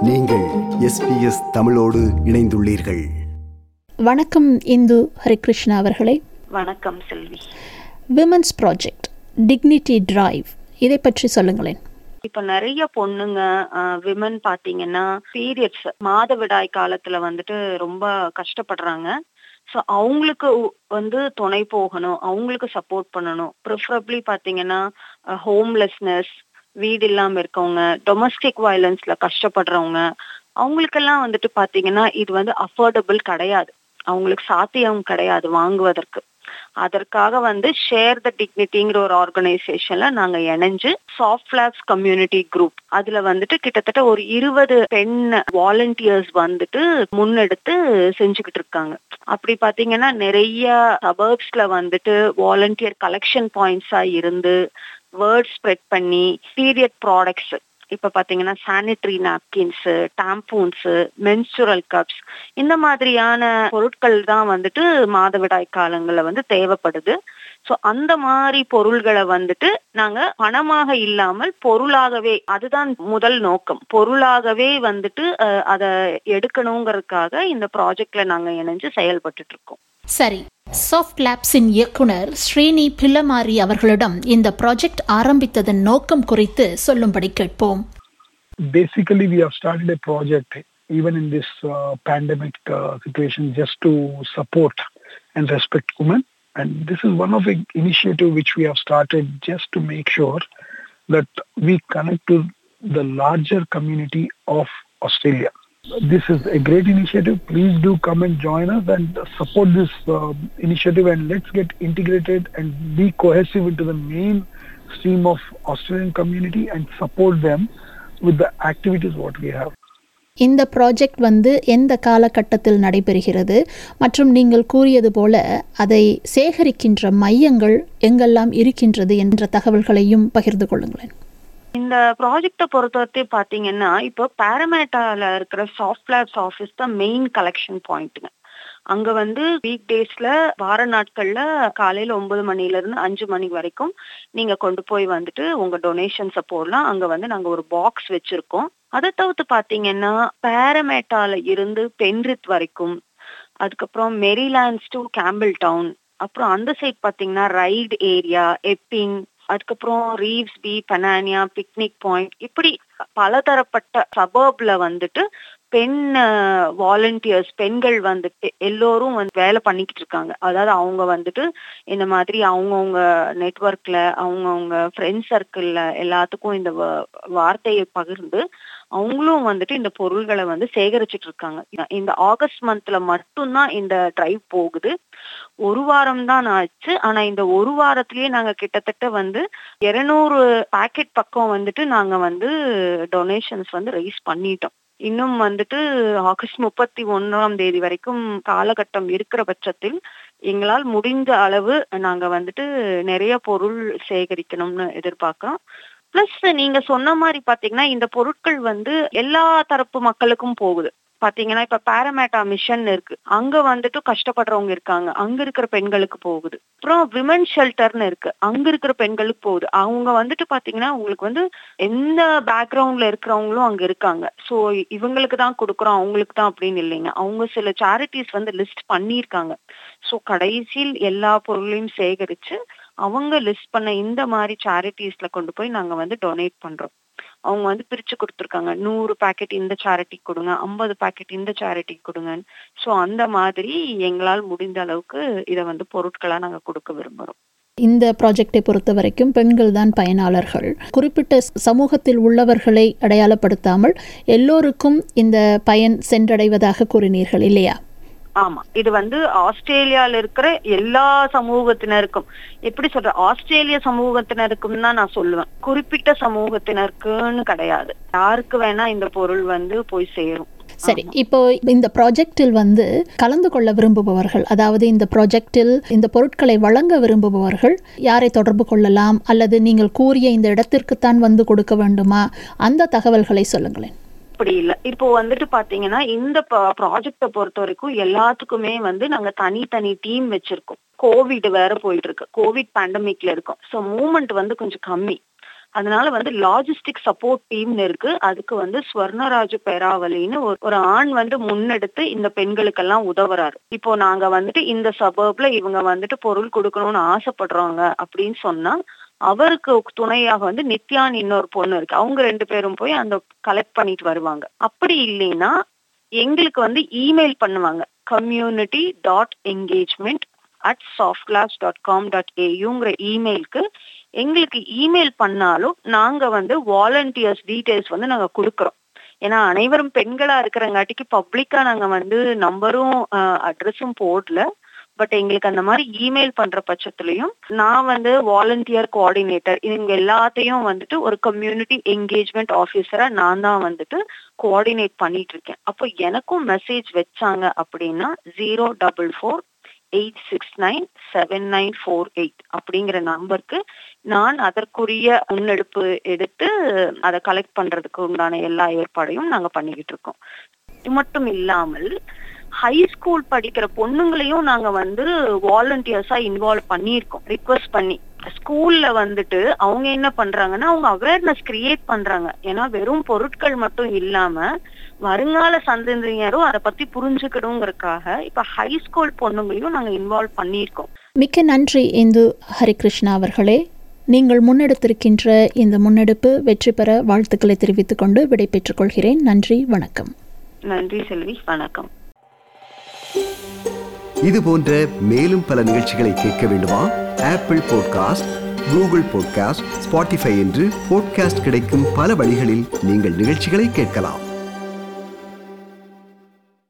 நீங்கள் எஸ்பிஎஸ் தமிழோடு இணைந்துள்ளீர்கள் வணக்கம் இந்து ஹரிகிருஷ்ணா அவர்களே வணக்கம் செல்வி விமன்ஸ் ப்ராஜெக்ட் டிக்னிட்டி டிரைவ் இதை பற்றி சொல்லுங்களேன் இப்ப நிறைய பொண்ணுங்க விமன் பாத்தீங்கன்னா பீரியட்ஸ் மாதவிடாய் காலத்துல வந்துட்டு ரொம்ப கஷ்டப்படுறாங்க ஸோ அவங்களுக்கு உ- வந்து துணை போகணும் அவங்களுக்கு சப்போர்ட் பண்ணணும் ப்ரிஃபரபிளி பாத்தீங்கன்னா ஹோம்லெஸ்னஸ் வீடு இல்லாம இருக்கவங்க டொமஸ்டிக் வயலன்ஸ்ல கஷ்டப்படுறவங்க அவங்களுக்கெல்லாம் வந்துட்டு பாத்தீங்கன்னா இது வந்து அஃபோர்டபுள் கிடையாது அவங்களுக்கு சாத்தியம் கிடையாது வாங்குவதற்கு அதற்காக வந்து ஷேர் த டிக்னிட்டிங்கிற ஒரு ஆர்கனைசேஷன்ல நாங்க இணைஞ்சு சாஃப்ட் லேப்ஸ் கம்யூனிட்டி குரூப் அதுல வந்துட்டு கிட்டத்தட்ட ஒரு இருபது பெண் வாலண்டியர்ஸ் வந்துட்டு முன்னெடுத்து செஞ்சுக்கிட்டு இருக்காங்க அப்படி பாத்தீங்கன்னா நிறைய சபர்ப்ஸ்ல வந்துட்டு வாலண்டியர் கலெக்ஷன் பாயிண்ட்ஸா இருந்து வேர்ட் ஸ்ப்ரெட் பண்ணி பீரியட் ப்ராடக்ட்ஸ் இப்ப பாத்தீங்கன்னா sanitary napkins tampons menstrual cups இந்த மாதிரியான பொருட்கள் தான் வந்துட்டு மாதவிடாய் காலங்கள்ல வந்து தேவைப்படுது சோ அந்த மாதிரி பொருள்களை வந்துட்டு நாங்க பணமாக இல்லாமல் பொருளாகவே அதுதான் முதல் நோக்கம் பொருளாகவே வந்துட்டு அஹ், அதை எடுக்கணுங்கிறதுக்காக இந்த ப்ராஜெக்ட்ல நாங்க இணைஞ்சு செயல்பட்டுட்டு இருக்கோம் சரி சாஃப்ட் லேப்ஸின் இயக்குனர் ஸ்ரீனி பில்லமாரி அவர்களிடம் இந்த ப்ராஜெக்ட் ஆரம்பித்ததன் நோக்கம் குறித்து சொல்லும்படி கேட்போம் basically we have started a project even in this uh, pandemic uh, situation just to support and respect women and this is one of the initiative which we have started just to make sure that we connect to the larger community of australia this is a great initiative please do come and join us and support this uh, initiative and let's get integrated and be cohesive into the main stream of australian community and support them with the activities what we have. இந்த project வந்து எந்த காலகட்டத்தில் நடைபெறுகிறது மற்றும் நீங்கள் கூறியது போல அதை சேகரிக்கின்ற மையங்கள் எங்கெல்லாம் இருக்கின்றது என்ற தகவல்களையும் பகிர்ந்து கொள்ளுங்களேன் இந்த ப்ராஜெக்ட பொறுத்தவரைக்கும் பாத்தீங்கன்னா இப்போ பாரமேட்டால இருக்கிற சாஃப்ட் லேப்ஸ் ஆஃபீஸ் தான் மெயின் கலெக்ஷன் பாயிண்ட்டுங்க அங்க வந்து வீக் டேஸ்ல வார நாட்கள்ல காலையில ஒன்பது மணில இருந்து அஞ்சு மணி வரைக்கும் நீங்க கொண்டு போய் வந்துட்டு உங்க டொனேஷன்ஸை போடலாம் அங்க வந்து நாங்க ஒரு பாக்ஸ் வச்சிருக்கோம் அதை தவிர்த்து பாத்தீங்கன்னா பாரமேட்டால இருந்து பென்ரித் வரைக்கும் அதுக்கப்புறம் மெரிலாண்ட்ஸ் டு கேம்பிள் டவுன் அப்புறம் அந்த சைட் பாத்தீங்கன்னா ரைடு ஏரியா எப்பிங் அதுக்கப்புறம் ரீவ்ஸ் பி பனானியா பிக்னிக் பாயிண்ட் இப்படி பலதரப்பட்ட சபர்ப்ல வந்துட்டு பெண் வாலண்டியர்ஸ் பெண்கள் வந்துட்டு எல்லோரும் வந்து வேலை பண்ணிக்கிட்டு இருக்காங்க அதாவது அவங்க வந்துட்டு இந்த மாதிரி அவங்கவுங்க நெட்வொர்க்ல அவங்கவுங்க ஃப்ரெண்ட் சர்க்கிள்ல எல்லாத்துக்கும் இந்த வ- வார்த்தையை பகிர்ந்து அவங்களும் வந்துட்டு இந்த பொருள்களை வந்து சேகரிச்சிட்டு இருக்காங்க இந்த ஆகஸ்ட் மந்த்ல மட்டும்தான் இந்த டிரைவ் போகுது ஒரு வாரம் தான் ஆச்சு ஆனா இந்த ஒரு வாரத்திலேயே நாங்க கிட்டத்தட்ட வந்து இருநூறு பாக்கெட் பக்கம் வந்துட்டு நாங்க வந்து டொனேஷன்ஸ் வந்து ரைஸ் பண்ணிட்டோம் இன்னும் வந்துட்டு ஆகஸ்ட் முப்பத்தி ஒன்றாம் தேதி வரைக்கும் காலகட்டம் இருக்கிற பட்சத்தில் எங்களால் முடிந்த அளவு நாங்க வந்துட்டு நிறைய பொருள் சேகரிக்கணும்னு எதிர்பார்க்கிறோம் பிளஸ் நீங்க சொன்ன மாதிரி பாத்தீங்கன்னா இந்த பொருட்கள் வந்து எல்லா தரப்பு மக்களுக்கும் போகுது பாத்தீங்கன்னா இப்ப பாரமேட்டா மிஷன் இருக்கு அங்க வந்துட்டு கஷ்டப்படுறவங்க இருக்காங்க அங்க இருக்கிற பெண்களுக்கு போகுது அப்புறம் விமன் ஷெல்டர்னு இருக்கு அங்க இருக்கிற பெண்களுக்கு போகுது அவங்க வந்துட்டு பாத்தீங்கன்னா உங்களுக்கு வந்து எந்த பேக்ரவுண்ட்ல இருக்கிறவங்களும் அங்க இருக்காங்க சோ இவங்களுக்கு தான் கொடுக்குறோம் அவங்களுக்கு தான் அப்படின்னு இல்லைங்க அவங்க சில சேரிட்டிஸ் வந்து லிஸ்ட் பண்ணியிருக்காங்க சோ கடைசியில் எல்லா பொருளையும் சேகரிச்சு அவங்க லிஸ்ட் பண்ண இந்த மாதிரி சேரிட்டிஸ்ல கொண்டு போய் நாங்க வந்து டொனேட் பண்றோம் அவங்க வந்து பிரிச்சு கொடுத்துருக்காங்க நூறு பாக்கெட் இந்த சேரிட்டி கொடுங்க ஐம்பது பாக்கெட் இந்த சேரிட்டி கொடுங்கன்னு சோ அந்த மாதிரி எங்களால் முடிந்த அளவுக்கு இதை வந்து பொருட்களா நாங்க கொடுக்க விரும்புறோம் இந்த ப்ராஜெக்டை பொறுத்த வரைக்கும் பெண்கள் தான் பயனாளர்கள் குறிப்பிட்ட சமூகத்தில் உள்ளவர்களை அடையாளப்படுத்தாமல் எல்லோருக்கும் இந்த பயன் சென்றடைவதாக கூறினீர்கள் இல்லையா ஆமா இது வந்து ஆஸ்திரேலியால இருக்கிற எல்லா சமூகத்தினருக்கும் எப்படி சொல்ற ஆஸ்திரேலிய சமூகத்தினருக்கும் தான் நான் சொல்லுவேன் குறிப்பிட்ட சமூகத்தினருக்குன்னு கிடையாது யாருக்கு வேணா இந்த பொருள் வந்து போய் சேரும் சரி இப்போ இந்த ப்ராஜெக்டில் வந்து கலந்து கொள்ள விரும்புபவர்கள் அதாவது இந்த ப்ராஜெக்டில் இந்த பொருட்களை வழங்க விரும்புபவர்கள் யாரை தொடர்பு கொள்ளலாம் அல்லது நீங்கள் கூறிய இந்த இடத்திற்குத்தான் வந்து கொடுக்க வேண்டுமா அந்த தகவல்களை சொல்லுங்களேன் அப்படி இல்ல இப்போ வந்துட்டு பாத்தீங்கன்னா இந்த ப்ராஜெக்ட பொறுத்த வரைக்கும் எல்லாத்துக்குமே வந்து நாங்க தனித்தனி டீம் வச்சிருக்கோம் கோவிட் வேற போயிட்டு இருக்கு கோவிட் பேண்டமிக்ல இருக்கோம் சோ மூவ்மெண்ட் வந்து கொஞ்சம் கம்மி அதனால வந்து லாஜிஸ்டிக் சப்போர்ட் டீம்னு இருக்கு அதுக்கு வந்து ஸ்வர்ணராஜு பேராவலின்னு ஒரு ஒரு ஆண் வந்து முன்னெடுத்து இந்த பெண்களுக்கெல்லாம் உதவுறாரு இப்போ நாங்க வந்துட்டு இந்த சபர்ப்ல இவங்க வந்துட்டு பொருள் கொடுக்கணும்னு ஆசைப்படுறாங்க அப்படின்னு சொன்னா அவருக்கு துணையாக வந்து நித்யான் இன்னொரு பொண்ணு இருக்கு அவங்க ரெண்டு பேரும் போய் அந்த கலெக்ட் பண்ணிட்டு வருவாங்க அப்படி இல்லைன்னா எங்களுக்கு வந்து இமெயில் பண்ணுவாங்க community dot engagement at Softlabs dot com dot ஏயுங்கிற இமெயிலுக்கு எங்களுக்கு இமெயில் பண்ணாலும் நாங்க வந்து வாலண்டியர்ஸ் டீடைல்ஸ் வந்து நாங்க கொடுக்குறோம் ஏன்னா அனைவரும் பெண்களா இருக்கிறங்காட்டிக்கு பப்ளிக்கா நாங்க வந்து நம்பரும் அட்ரஸும் போடல பட் எங்களுக்கு அந்த மாதிரி இமெயில் பண்ற பட்சத்துலயும் நான் வந்து வாலண்டியர் கோஆர்டினேட்டர் இவங்க எல்லாத்தையும் வந்துட்டு ஒரு கம்யூனிட்டி என்கேஜ்மெண்ட் ஆஃபீஸரா நான் தான் வந்துட்டு கோஆர்டினேட் பண்ணிட்டு இருக்கேன் அப்போ எனக்கும் மெசேஜ் வச்சாங்க அப்படின்னா zero double four eight six nine seven nine four eight அப்படிங்கிற நம்பருக்கு நான் அதற்குரிய முன்னெடுப்பு எடுத்து அதை கலெக்ட் பண்றதுக்கு உண்டான எல்லா ஏற்பாடையும் நாங்க பண்ணிக்கிட்டு இருக்கோம் இது மட்டும் இல்லாமல் ஹை ஸ்கூல் படிக்கிற பொண்ணுங்களையும் நாங்க வந்து வாலண்டியர்ஸா இன்வால்வ் பண்ணியிருக்கோம் ரிக்வஸ்ட் பண்ணி ஸ்கூல்ல வந்துட்டு அவங்க என்ன பண்றாங்கன்னா அவங்க அவேர்னஸ் கிரியேட் பண்றாங்க ஏன்னா வெறும் பொருட்கள் மட்டும் இல்லாம வருங்கால சந்ததியினரும் அதை பத்தி புரிஞ்சுக்கணுங்கிறதுக்காக இப்ப ஹை ஸ்கூல் பொண்ணுங்களையும் நாங்க இன்வால்வ் பண்ணியிருக்கோம் மிக்க நன்றி இந்து ஹரிகிருஷ்ணா அவர்களே நீங்கள் முன்னெடுத்திருக்கின்ற இந்த முன்னெடுப்பு வெற்றி பெற வாழ்த்துக்களை தெரிவித்துக் கொண்டு விடை பெற்றுக் கொள்கிறேன் நன்றி வணக்கம் நன்றி செல்வி வணக்கம் இது போன்ற மேலும் பல நிகழ்ச்சிகளை கேட்க வேண்டுமா Apple podcast Google podcast Spotify என்று பாட்காஸ்ட் கிடைக்கும் பல வழிகளில் நீங்கள் நிகழ்ச்சிகளை கேட்கலாம்